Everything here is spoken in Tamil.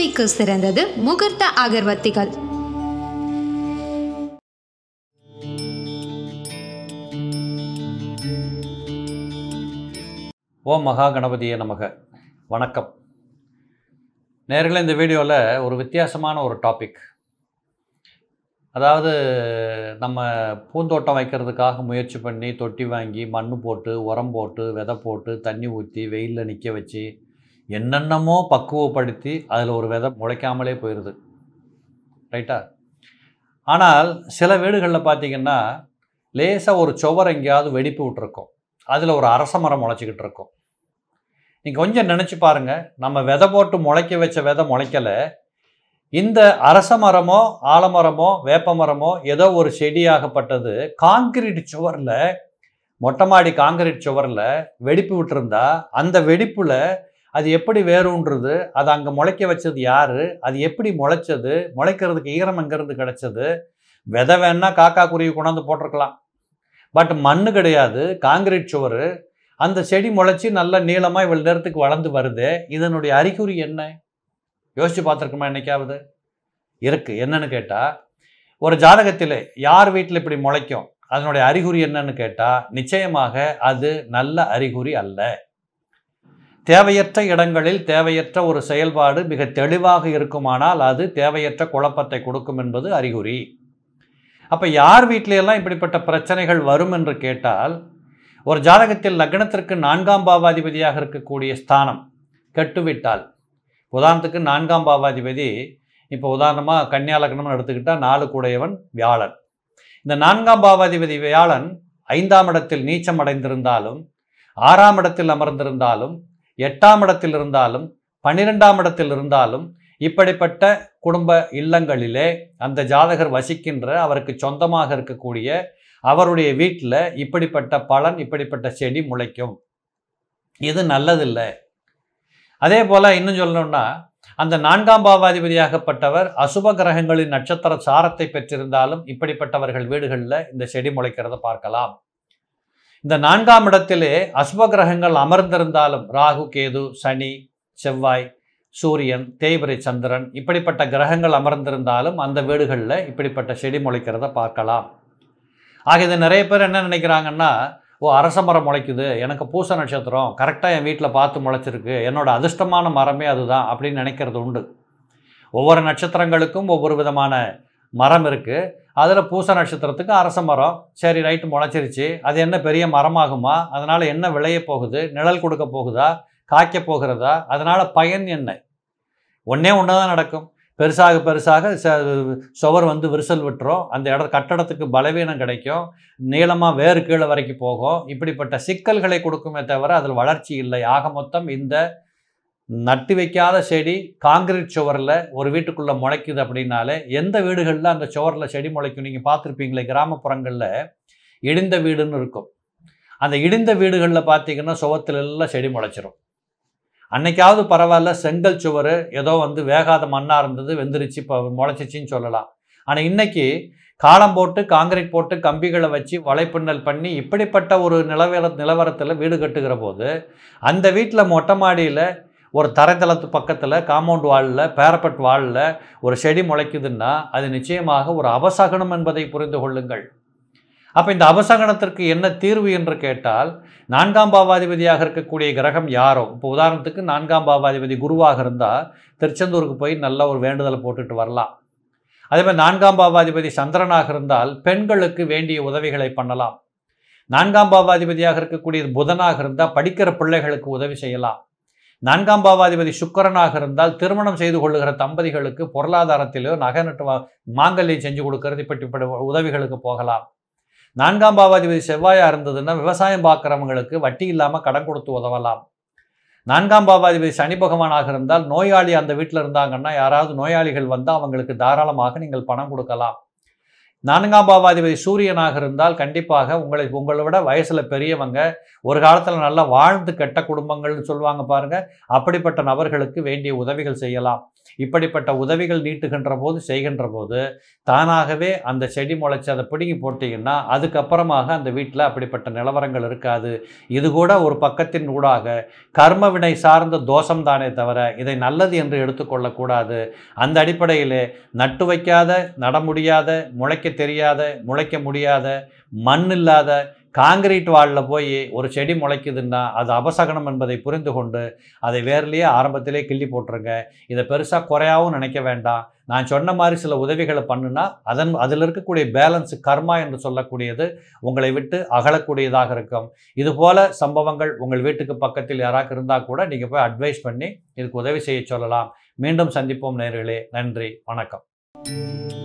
பூஜைக்கு சிறந்தது முகூர்த்த அகர்வத்திகள் ஓம் மகா கணபதியே நமக வணக்கம் நேர்களே இந்த வீடியோவில் ஒரு வித்தியாசமான ஒரு டாபிக் அதாவது நம்ம பூந்தோட்டம் வைக்கிறதுக்காக முயற்சி பண்ணி தொட்டி வாங்கி மண் போட்டு உரம் போட்டு விதை போட்டு தண்ணி ஊற்றி வெயிலில் நிற்க வச்சு என்னென்னமோ பக்குவப்படுத்தி அதில் ஒரு விதை முளைக்காமலே போயிடுது ரைட்டா ஆனால் சில வீடுகளில் பார்த்தீங்கன்னா லேசாக ஒரு சுவர் எங்கேயாவது வெடிப்பு விட்டுருக்கும் அதில் ஒரு அரச மரம் முளைச்சிக்கிட்டு இருக்கும் நீங்கள் கொஞ்சம் நினச்சி பாருங்கள் நம்ம விதை போட்டு முளைக்க வச்ச விதை முளைக்கலை இந்த அரச மரமோ ஆலமரமோ வேப்ப மரமோ ஏதோ ஒரு செடியாகப்பட்டது காங்கிரீட் சுவரில் மொட்டை மாடி காங்கிரீட் சுவரில் வெடிப்பு விட்டுருந்தா அந்த வெடிப்பில் அது எப்படி வேறுன்றது அது அங்கே முளைக்க வச்சது யார் அது எப்படி முளைச்சது முளைக்கிறதுக்கு ஈரம் எங்கேருந்து கிடச்சது விதை வேணா காக்கா குருவி கொண்டாந்து போட்டிருக்கலாம் பட் மண்ணு கிடையாது காங்கிரீட் சுவர் அந்த செடி முளைச்சி நல்ல நீளமாக இவ்வளோ நேரத்துக்கு வளர்ந்து வருது இதனுடைய அறிகுறி என்ன யோசிச்சு பார்த்துருக்குமா என்னைக்காவது இருக்குது என்னன்னு கேட்டால் ஒரு ஜாதகத்தில் யார் வீட்டில் இப்படி முளைக்கும் அதனுடைய அறிகுறி என்னன்னு கேட்டால் நிச்சயமாக அது நல்ல அறிகுறி அல்ல தேவையற்ற இடங்களில் தேவையற்ற ஒரு செயல்பாடு மிக தெளிவாக இருக்குமானால் அது தேவையற்ற குழப்பத்தை கொடுக்கும் என்பது அறிகுறி அப்போ யார் வீட்டிலையெல்லாம் இப்படிப்பட்ட பிரச்சனைகள் வரும் என்று கேட்டால் ஒரு ஜாதகத்தில் லக்னத்திற்கு நான்காம் பாவாதிபதியாக இருக்கக்கூடிய ஸ்தானம் கெட்டுவிட்டால் உதாரணத்துக்கு நான்காம் பாவாதிபதி இப்போ உதாரணமாக கன்னியா லக்னம்னு எடுத்துக்கிட்டால் நாலு கூடையவன் வியாழன் இந்த நான்காம் பாவாதிபதி வியாழன் ஐந்தாம் இடத்தில் நீச்சம் அடைந்திருந்தாலும் ஆறாம் இடத்தில் அமர்ந்திருந்தாலும் எட்டாம் இடத்தில் இருந்தாலும் பன்னிரெண்டாம் இடத்தில் இருந்தாலும் இப்படிப்பட்ட குடும்ப இல்லங்களிலே அந்த ஜாதகர் வசிக்கின்ற அவருக்கு சொந்தமாக இருக்கக்கூடிய அவருடைய வீட்டில் இப்படிப்பட்ட பலன் இப்படிப்பட்ட செடி முளைக்கும் இது நல்லதில்லை அதே போல் இன்னும் சொல்லணும்னா அந்த நான்காம் பாவாதிபதியாகப்பட்டவர் அசுப கிரகங்களின் நட்சத்திர சாரத்தை பெற்றிருந்தாலும் இப்படிப்பட்டவர்கள் வீடுகளில் இந்த செடி முளைக்கிறத பார்க்கலாம் இந்த நான்காம் இடத்திலே அசுப கிரகங்கள் அமர்ந்திருந்தாலும் ராகு கேது சனி செவ்வாய் சூரியன் தேய்பிரை சந்திரன் இப்படிப்பட்ட கிரகங்கள் அமர்ந்திருந்தாலும் அந்த வீடுகளில் இப்படிப்பட்ட செடி முளைக்கிறத பார்க்கலாம் ஆக இது நிறைய பேர் என்ன நினைக்கிறாங்கன்னா ஓ அரச மரம் முளைக்குது எனக்கு பூச நட்சத்திரம் கரெக்டாக என் வீட்டில் பார்த்து முளைச்சிருக்கு என்னோட அதிர்ஷ்டமான மரமே அதுதான் அப்படின்னு நினைக்கிறது உண்டு ஒவ்வொரு நட்சத்திரங்களுக்கும் ஒவ்வொரு விதமான மரம் இருக்குது அதில் பூச நட்சத்திரத்துக்கு அரச மரம் சரி ரைட்டு முளைச்சிருச்சு அது என்ன பெரிய மரமாகுமா அதனால் என்ன விளைய போகுது நிழல் கொடுக்க போகுதா காய்க்க போகிறதா அதனால் பயன் என்ன ஒன்றே ஒன்று தான் நடக்கும் பெருசாக பெருசாக ச சுவர் வந்து விரிசல் விட்டுரும் அந்த இட கட்டடத்துக்கு பலவீனம் கிடைக்கும் நீளமாக வேறு கீழே வரைக்கும் போகும் இப்படிப்பட்ட சிக்கல்களை கொடுக்குமே தவிர அதில் வளர்ச்சி இல்லை ஆக மொத்தம் இந்த நட்டு வைக்காத செடி காங்கிரீட் சுவரில் ஒரு வீட்டுக்குள்ளே முளைக்குது அப்படின்னாலே எந்த வீடுகளில் அந்த சுவரில் செடி முளைக்கும் நீங்கள் பார்த்துருப்பீங்களே கிராமப்புறங்களில் இடிந்த வீடுன்னு இருக்கும் அந்த இடிந்த வீடுகளில் பார்த்தீங்கன்னா சுவத்தில் எல்லாம் செடி முளைச்சிரும் அன்னைக்காவது பரவாயில்ல செங்கல் சுவர் ஏதோ வந்து வேகாத மண்ணாக இருந்தது வெந்துருச்சு இப்போ முளைச்சிச்சின்னு சொல்லலாம் ஆனால் இன்னைக்கு காலம் போட்டு காங்கிரீட் போட்டு கம்பிகளை வச்சு வலைப்பின்னல் பண்ணி இப்படிப்பட்ட ஒரு நிலவர நிலவரத்தில் வீடு கட்டுகிற போது அந்த வீட்டில் மொட்டை மாடியில் ஒரு தரைத்தளத்து பக்கத்தில் காம்பவுண்ட் வாலில் பேரப்பட் வாலில் ஒரு செடி முளைக்குதுன்னா அது நிச்சயமாக ஒரு அபசகனம் என்பதை புரிந்து கொள்ளுங்கள் அப்போ இந்த அபசகனத்திற்கு என்ன தீர்வு என்று கேட்டால் நான்காம் பாவாதிபதியாக இருக்கக்கூடிய கிரகம் யாரோ இப்போ உதாரணத்துக்கு நான்காம் பாவாதிபதி குருவாக இருந்தால் திருச்செந்தூருக்கு போய் நல்ல ஒரு வேண்டுதலை போட்டுட்டு வரலாம் அதே மாதிரி நான்காம் பாவாதிபதி சந்திரனாக இருந்தால் பெண்களுக்கு வேண்டிய உதவிகளை பண்ணலாம் நான்காம் பாவாதிபதியாக இருக்கக்கூடியது புதனாக இருந்தால் படிக்கிற பிள்ளைகளுக்கு உதவி செய்யலாம் நான்காம் பாவாதிபதி சுக்கரனாக இருந்தால் திருமணம் செய்து கொள்ளுகிற தம்பதிகளுக்கு பொருளாதாரத்திலோ நகை நட்டு மாங்கல்யம் செஞ்சு கொடுக்கறது இப்படிப்பட்ட உதவிகளுக்கு போகலாம் நான்காம் பாவாதிபதி செவ்வாயாக இருந்ததுன்னா விவசாயம் பார்க்குறவங்களுக்கு வட்டி இல்லாமல் கடன் கொடுத்து உதவலாம் நான்காம் பாவாதிபதி சனி பகவானாக இருந்தால் நோயாளி அந்த வீட்டில் இருந்தாங்கன்னா யாராவது நோயாளிகள் வந்தால் அவங்களுக்கு தாராளமாக நீங்கள் பணம் கொடுக்கலாம் நான்காம் பாவாதிபதி சூரியனாக இருந்தால் கண்டிப்பாக உங்களை உங்களை விட வயசில் பெரியவங்க ஒரு காலத்தில் நல்லா வாழ்ந்து கெட்ட குடும்பங்கள்னு சொல்லுவாங்க பாருங்க அப்படிப்பட்ட நபர்களுக்கு வேண்டிய உதவிகள் செய்யலாம் இப்படிப்பட்ட உதவிகள் நீட்டுகின்ற போது செய்கின்ற போது தானாகவே அந்த செடி முளைச்சி அதை பிடுங்கி போட்டிங்கன்னா அதுக்கப்புறமாக அந்த வீட்டில் அப்படிப்பட்ட நிலவரங்கள் இருக்காது இது கூட ஒரு பக்கத்தின் ஊடாக கர்ம வினை சார்ந்த தோஷம் தானே தவிர இதை நல்லது என்று எடுத்துக்கொள்ளக்கூடாது அந்த அடிப்படையிலே நட்டு வைக்காத நட முடியாத முளைக்க தெரியாத முளைக்க முடியாத மண் இல்லாத காங்கிரீட் வாலில் போய் ஒரு செடி முளைக்குதுன்னா அது அபசகனம் என்பதை புரிந்து கொண்டு அதை வேர்லேயே ஆரம்பத்திலே கிள்ளி போட்டுருங்க இதை பெருசாக குறையாவும் நினைக்க வேண்டாம் நான் சொன்ன மாதிரி சில உதவிகளை பண்ணுனா அதன் அதில் இருக்கக்கூடிய பேலன்ஸ் கர்மா என்று சொல்லக்கூடியது உங்களை விட்டு அகலக்கூடியதாக இருக்கும் இதுபோல சம்பவங்கள் உங்கள் வீட்டுக்கு பக்கத்தில் யாராக இருந்தால் கூட நீங்கள் போய் அட்வைஸ் பண்ணி இதுக்கு உதவி செய்ய சொல்லலாம் மீண்டும் சந்திப்போம் நேர்களே நன்றி வணக்கம்